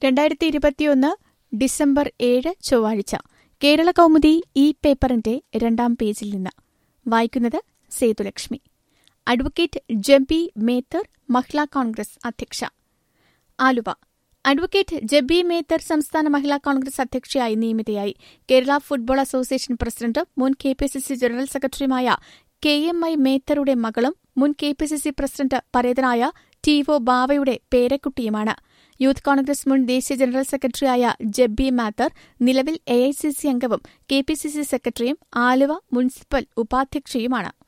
രണ്ടായിരത്തി ഇരുപത്തിയൊന്ന് ഡിസംബർ ഏഴ് ചൊവ്വാഴ്ച കേരള കൗമുദി ഈ പേപ്പറിന്റെ രണ്ടാം പേജിൽ നിന്ന് വായിക്കുന്നത് സേതുലക്ഷ്മി അഡ്വക്കേറ്റ് ജബി മേത്തർ മഹിളാ കോൺഗ്രസ് അധ്യക്ഷ ആലുവ അഡ്വക്കേറ്റ് ജബി മേത്തർ സംസ്ഥാന മഹിളാ കോൺഗ്രസ് അധ്യക്ഷയായി നിയമിതയായി കേരള ഫുട്ബോൾ അസോസിയേഷൻ പ്രസിഡന്റ് മുൻ K P C C general സെക്രട്ടറിയുമായ കെ എം ഐ മേത്തറുടെ മകളും മുൻ K P C C president പരേതനായ ടി ഒ ബാവയുടെ പേരക്കുട്ടിയുമാണ് യൂത്ത് കോൺഗ്രസ് മുൻ ദേശീയ ജനറൽ സെക്രട്ടറിയായ ജബ്ബി മാത്തർ നിലവിൽ എ ഐ സി സി അംഗവും കെ പി സി സി സെക്രട്ടറിയും ആലുവ മുനിസിപ്പൽ ഉപാധ്യക്ഷയുമാണ്